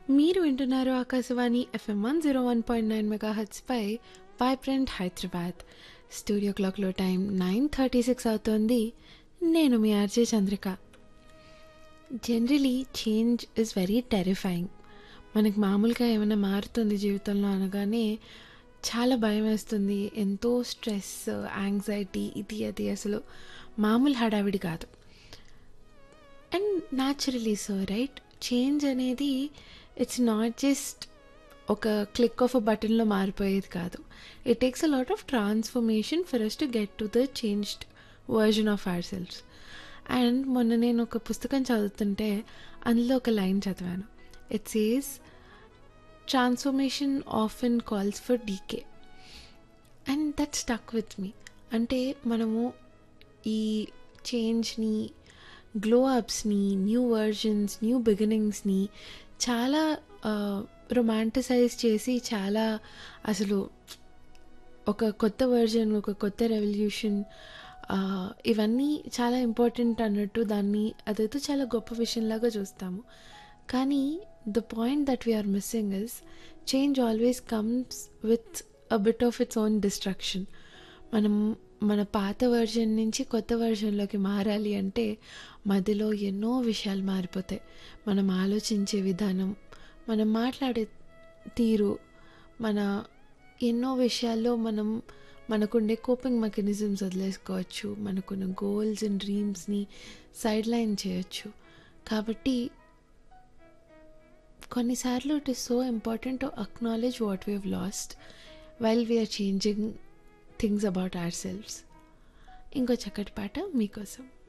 మీరు వింటున్నారు Akashvani FM one zero one point nine mega హెచ్పై వైబ్రెంట్ హైదరాబాద్ స్టూడియో క్లాక్లో టైం నైన్ థర్టీ సిక్స్ అవుతోంది నేను మీ RJ Chandrika generally change is very terrifying మనకి మామూలుగా ఏమైనా మారుతుంది జీవితంలో అనగానే చాలా భయం వేస్తుంది ఎంతో స్ట్రెస్ యాంగ్జైటీ ఇది అది అసలు మామూలు హడావిడి కాదు and naturally so right change అనేది ఇట్స్ నాట్ జస్ట్ ఒక క్లిక్ ఆఫ్ అ బటన్లో మారిపోయేది కాదు it takes a lot of transformation for us to get to the changed version of our selfs and మొన్న నేను ఒక పుస్తకం చదువుతుంటే అందులో ఒక లైన్ చదివాను it says transformation often calls for decay and that stuck with me అంటే మనము ఈ చేంజ్ని గ్లో అప్స్ని న్యూ వర్జన్స్ న్యూ బిగినింగ్స్ని చాలా రొమాంటిసైజ్ చేసి చాలా అసలు ఒక కొత్త వర్జన్ ఒక కొత్త రెవల్యూషన్ ఇవన్నీ చాలా ఇంపార్టెంట్ అన్నట్టు దాన్ని అదైతే చాలా గొప్ప విషయంలాగా చూస్తాము కానీ the point that we're missing is change always comes with a bit of its own destruction మనం మన పాత వర్జన్ నుంచి కొత్త వర్జన్లోకి మారాలి అంటే మధ్యలో ఎన్నో విషయాలు మారిపోతాయి మనం ఆలోచించే విధానం మనం మాట్లాడే తీరు మన ఎన్నో విషయాల్లో మనం మనకుండే కోపింగ్ మెకానిజమ్స్ వదిలేసుకోవచ్చు మనకున్న గోల్స్ అండ్ డ్రీమ్స్ని సైడ్ లైన్ చేయొచ్చు కాబట్టి కొన్నిసార్లు it is so important to acknowledge what we have lost while we're changing things about our selfs ఇంకో చక్కటి పాట మీకోసం